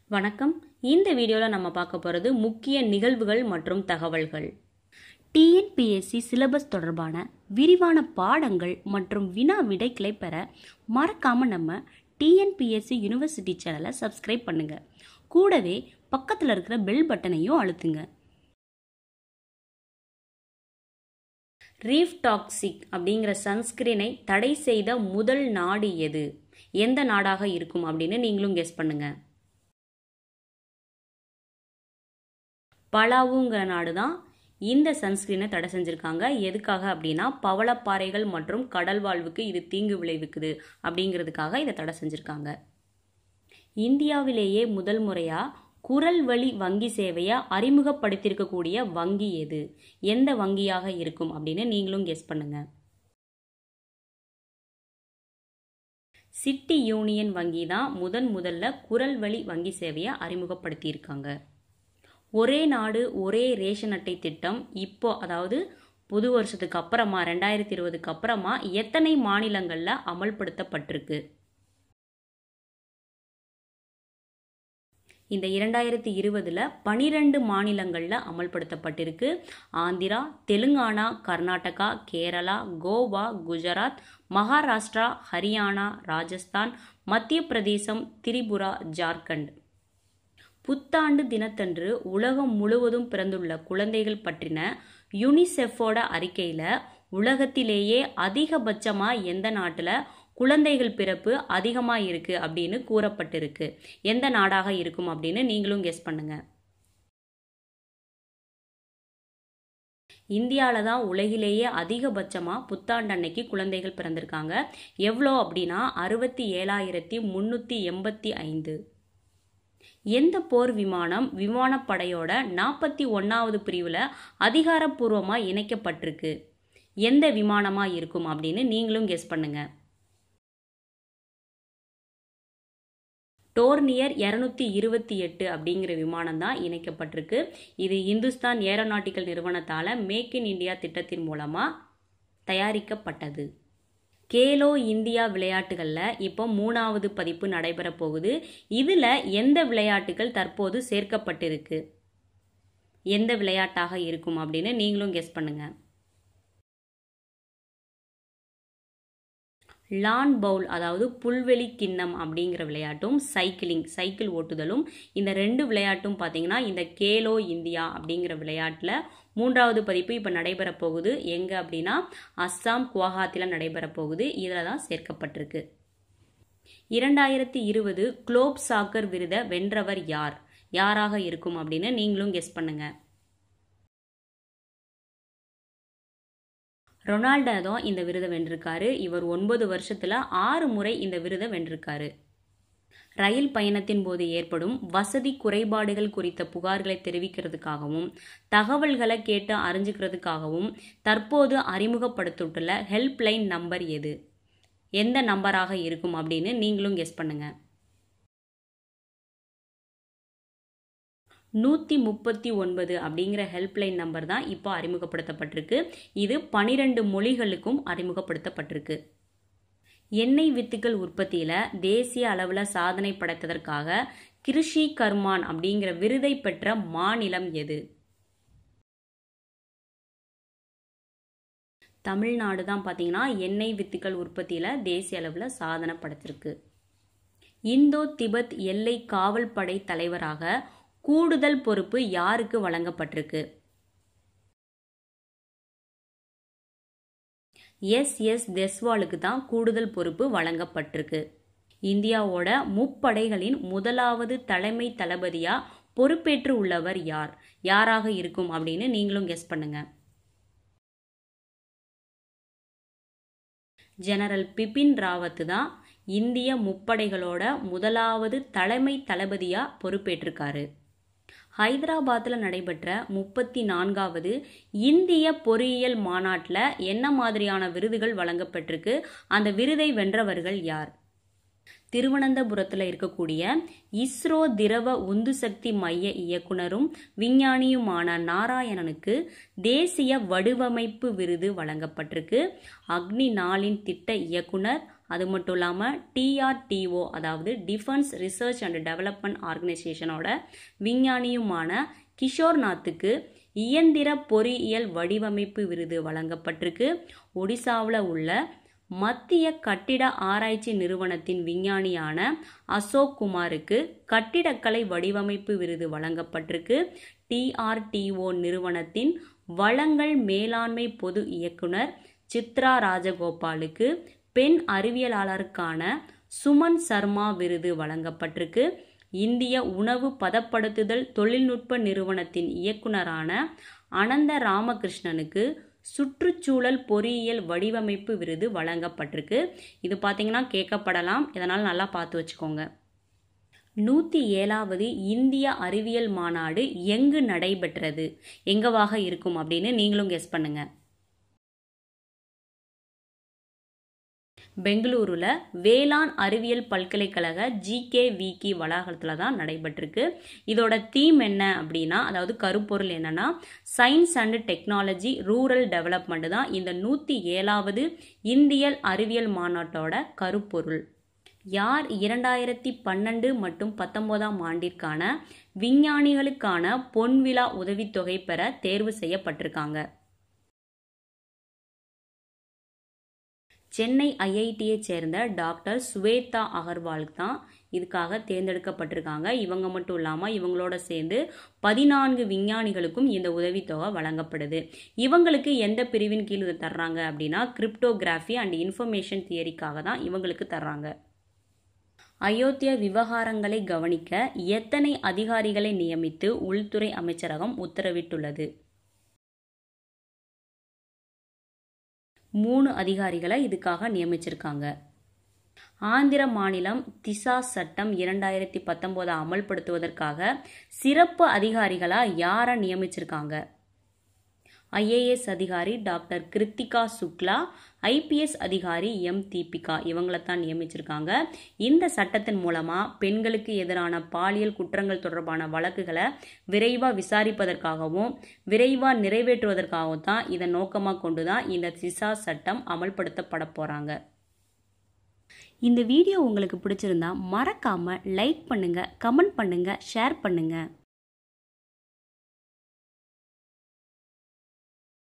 வணக்கம் இந்த வீடியோவில் நம்ம பார்க்க போகிறது முக்கிய நிகழ்வுகள் மற்றும் தகவல்கள் டிஎன்பிஎஸ்சி சிலபஸ் தொடர்பான விரிவான பாடங்கள் மற்றும் வினா விடைகளை பெற மறக்காம நம்ம டிஎன்பிஎஸ்சி யூனிவர்சிட்டி சேனலை சப்ஸ்கிரைப் பண்ணுங்க கூடவே பக்கத்தில் இருக்கிற பெல் பட்டனையும் அழுத்துங்க ரீஃப் டாக்ஸிக் அப்படிங்கிற சன்ஸ்கிரீனை தடை செய்த முதல் நாடு எது எந்த நாடாக இருக்கும் அப்படின்னு நீங்களும் கெஸ் பண்ணுங்க பலாவுங்கிற நாடு தான் இந்த சன்ஸ்கிரீனை தடை செஞ்சுருக்காங்க எதுக்காக அப்படின்னா பவளப்பாறைகள் மற்றும் கடல் வாழ்வுக்கு இது தீங்கு விளைவிக்குது அப்படிங்கிறதுக்காக இதை தடை செஞ்சுருக்காங்க இந்தியாவிலேயே முதல் முறையாக குரல் வழி வங்கி சேவையை அறிமுகப்படுத்தியிருக்கக்கூடிய வங்கி எது எந்த வங்கியாக இருக்கும் அப்படின்னு நீங்களும் கெஸ் பண்ணுங்க சிட்டி யூனியன் வங்கி தான் முதன் முதல்ல குரல் வழி வங்கி சேவையை அறிமுகப்படுத்தியிருக்காங்க ஒரே நாடு ஒரே ரேஷன் அட்டை திட்டம் இப்போ அதாவது புது வருஷத்துக்கு அப்புறமா ரெண்டாயிரத்தி இருபதுக்கு அப்புறமா எத்தனை மாநிலங்களில் அமல்படுத்தப்பட்டிருக்கு இந்த இரண்டாயிரத்தி இருபதில் பனிரெண்டு மாநிலங்களில் அமல்படுத்தப்பட்டிருக்கு ஆந்திரா தெலுங்கானா கர்நாடகா கேரளா கோவா குஜராத் மகாராஷ்டிரா ஹரியானா ராஜஸ்தான் மத்திய பிரதேசம் திரிபுரா ஜார்க்கண்ட் புத்தாண்டு தினத்தன்று உலகம் முழுவதும் பிறந்துள்ள குழந்தைகள் பற்றின யுனிசெஃபோட அறிக்கையில் உலகத்திலேயே அதிகபட்சமாக எந்த நாட்டில் குழந்தைகள் பிறப்பு அதிகமாக இருக்குது அப்படின்னு கூறப்பட்டிருக்கு எந்த நாடாக இருக்கும் அப்படின்னு நீங்களும் கெஸ் பண்ணுங்க இந்தியாவில் தான் உலகிலேயே அதிகபட்சமாக புத்தாண்டு அன்னைக்கு குழந்தைகள் பிறந்திருக்காங்க எவ்வளோ அப்படின்னா அறுபத்தி ஏழாயிரத்தி முந்நூற்றி எண்பத்தி ஐந்து எந்த போர் விமானம் விமானப்படையோட நாற்பத்தி ஒன்றாவது பிரிவில் அதிகாரப்பூர்வமாக இணைக்கப்பட்டிருக்கு எந்த விமானமாக இருக்கும் அப்படின்னு நீங்களும் கெஸ் பண்ணுங்க டோர்னியர் இரநூத்தி இருபத்தி எட்டு அப்படிங்கிற விமானம் தான் இணைக்கப்பட்டிருக்கு இது இந்துஸ்தான் ஏரோநாட்டிக்கல் நிறுவனத்தால் மேக் இன் இந்தியா திட்டத்தின் மூலமாக தயாரிக்கப்பட்டது கேலோ இந்தியா விளையாட்டுகளில் இப்போ மூணாவது பதிப்பு நடைபெற போகுது இதில் எந்த விளையாட்டுகள் தற்போது சேர்க்கப்பட்டிருக்கு எந்த விளையாட்டாக இருக்கும் அப்படின்னு நீங்களும் கெஸ் பண்ணுங்க லான் பவுல் அதாவது புல்வெளி கிண்ணம் அப்படிங்கிற விளையாட்டும் சைக்கிளிங் சைக்கிள் ஓட்டுதலும் இந்த ரெண்டு விளையாட்டும் பார்த்தீங்கன்னா இந்த கேலோ இந்தியா அப்படிங்கிற விளையாட்டில் மூன்றாவது பதிப்பு இப்போ நடைபெற போகுது எங்கே அப்படின்னா அஸ்ஸாம் குவஹாத்தியில் நடைபெற போகுது இதில் தான் சேர்க்கப்பட்டிருக்கு இரண்டாயிரத்தி இருபது குளோப் சாக்கர் விருதை வென்றவர் யார் யாராக இருக்கும் அப்படின்னு நீங்களும் கெஸ் பண்ணுங்க ரொனால்டோ தான் இந்த விருதை வென்றிருக்காரு இவர் ஒன்பது வருஷத்துல ஆறு முறை இந்த விருதை வென்றிருக்காரு ரயில் பயணத்தின் போது ஏற்படும் வசதி குறைபாடுகள் குறித்த புகார்களை தெரிவிக்கிறதுக்காகவும் தகவல்களை கேட்டு அறிஞ்சுக்கிறதுக்காகவும் தற்போது அறிமுகப்படுத்திட்டுள்ள ஹெல்ப்லைன் நம்பர் எது எந்த நம்பராக இருக்கும் அப்படின்னு நீங்களும் கெஸ் பண்ணுங்க நூற்றி முப்பத்தி ஒன்பது அப்படிங்கிற ஹெல்ப்லைன் நம்பர் தான் இப்போ அறிமுகப்படுத்தப்பட்டிருக்கு இது பனிரெண்டு மொழிகளுக்கும் அறிமுகப்படுத்தப்பட்டிருக்கு எண்ணெய் வித்துக்கள் உற்பத்தியில் தேசிய அளவில் சாதனை படைத்ததற்காக கிருஷி கர்மான் அப்படிங்கிற விருதை பெற்ற மாநிலம் எது தமிழ்நாடு தான் பார்த்தீங்கன்னா எண்ணெய் வித்துக்கள் உற்பத்தியில் தேசிய அளவில் சாதனை படைச்சிருக்கு இந்தோ திபெத் எல்லை காவல் படை தலைவராக கூடுதல் பொறுப்பு யாருக்கு வழங்கப்பட்டிருக்கு எஸ் எஸ் தெஸ்வாலுக்கு தான் கூடுதல் பொறுப்பு வழங்கப்பட்டிருக்கு இந்தியாவோட முப்படைகளின் முதலாவது தலைமை தளபதியா பொறுப்பேற்று உள்ளவர் யார் யாராக இருக்கும் அப்படின்னு நீங்களும் கெஸ் பண்ணுங்க ஜெனரல் பிபின் ராவத் தான் இந்திய முப்படைகளோட முதலாவது தலைமை தளபதியா பொறுப்பேற்றிருக்காரு ஹைதராபாத்தில் நடைபெற்ற முப்பத்தி நான்காவது இந்திய பொறியியல் மாநாட்டில் என்ன மாதிரியான விருதுகள் வழங்கப்பட்டிருக்கு அந்த விருதை வென்றவர்கள் யார் திருவனந்தபுரத்தில் இருக்கக்கூடிய இஸ்ரோ திரவ உந்து சக்தி மைய இயக்குனரும் விஞ்ஞானியுமான நாராயணனுக்கு தேசிய வடிவமைப்பு விருது வழங்கப்பட்டிருக்கு அக்னி நாளின் திட்ட இயக்குனர் அது மட்டும் இல்லாமல் டிஆர்டிஓ அதாவது டிஃபென்ஸ் ரிசர்ச் அண்ட் டெவலப்மெண்ட் ஆர்கனைசேஷனோட விஞ்ஞானியுமான கிஷோர்நாத்துக்கு இயந்திர பொறியியல் வடிவமைப்பு விருது வழங்கப்பட்டிருக்கு ஒடிசாவில் உள்ள மத்திய கட்டிட ஆராய்ச்சி நிறுவனத்தின் விஞ்ஞானியான அசோக் குமாருக்கு கட்டிடக்கலை வடிவமைப்பு விருது வழங்கப்பட்டிருக்கு டிஆர்டிஓ நிறுவனத்தின் வளங்கள் மேலாண்மை பொது இயக்குனர் சித்ரா ராஜகோபாலுக்கு பெண் அறிவியலாளருக்கான சுமன் சர்மா விருது வழங்கப்பட்டிருக்கு இந்திய உணவு பதப்படுத்துதல் தொழில்நுட்ப நிறுவனத்தின் இயக்குனரான அனந்த ராமகிருஷ்ணனுக்கு சுற்றுச்சூழல் பொறியியல் வடிவமைப்பு விருது வழங்கப்பட்டிருக்கு இது பார்த்தீங்கன்னா கேட்கப்படலாம் இதனால் நல்லா பார்த்து வச்சுக்கோங்க நூற்றி ஏழாவது இந்திய அறிவியல் மாநாடு எங்கு நடைபெற்றது எங்கவாக இருக்கும் அப்படின்னு நீங்களும் கெஸ் பண்ணுங்க பெங்களூருல வேளாண் அறிவியல் பல்கலைக்கழக ஜிகே விகி வளாகத்தில் தான் நடைபெற்றிருக்கு இதோட தீம் என்ன அப்படின்னா அதாவது கருப்பொருள் என்னன்னா science and technology rural development தான் இந்த நூற்றி ஏழாவது இந்தியல் அறிவியல் மாநாட்டோட கருப்பொருள் யார் இரண்டாயிரத்தி பன்னெண்டு மற்றும் பத்தொன்பதாம் ஆண்டிற்கான விஞ்ஞானிகளுக்கான பொன்விழா உதவித்தொகை பெற தேர்வு செய்யப்பட்டிருக்காங்க சென்னை ஐஐடியை சேர்ந்த டாக்டர் சுவேதா அகர்வால் தான் இதுக்காக தேர்ந்தெடுக்கப்பட்டிருக்காங்க இவங்க மட்டும் இல்லாமல் இவங்களோட சேர்ந்து பதினான்கு விஞ்ஞானிகளுக்கும் இந்த உதவித்தொகை வழங்கப்படுது இவங்களுக்கு எந்த பிரிவின் கீழ் இதை தர்றாங்க அப்படின்னா கிரிப்டோகிராஃபி அண்ட் இன்ஃபர்மேஷன் தியரிக்காக தான் இவங்களுக்கு தர்றாங்க அயோத்தியா விவகாரங்களை கவனிக்க எத்தனை அதிகாரிகளை நியமித்து உள்துறை அமைச்சரகம் உத்தரவிட்டுள்ளது மூணு அதிகாரிகளை இதுக்காக நியமிச்சிருக்காங்க ஆந்திர மாநிலம் திசா சட்டம் இரண்டாயிரத்தி பத்தொம்போதை அமல்படுத்துவதற்காக சிறப்பு அதிகாரிகளாக யாரை நியமிச்சிருக்காங்க ஐஏஎஸ் அதிகாரி டாக்டர் கிருத்திகா சுக்லா ஐபிஎஸ் அதிகாரி எம் தீபிகா இவங்களை தான் நியமிச்சிருக்காங்க இந்த சட்டத்தின் மூலமாக பெண்களுக்கு எதிரான பாலியல் குற்றங்கள் தொடர்பான வழக்குகளை விரைவாக விசாரிப்பதற்காகவும் விரைவாக நிறைவேற்றுவதற்காகவும் தான் இதை நோக்கமாக கொண்டு தான் இந்த திசா சட்டம் அமல்படுத்தப்பட போகிறாங்க இந்த வீடியோ உங்களுக்கு பிடிச்சிருந்தா மறக்காமல் லைக் பண்ணுங்கள் கமெண்ட் பண்ணுங்கள் ஷேர் பண்ணுங்கள்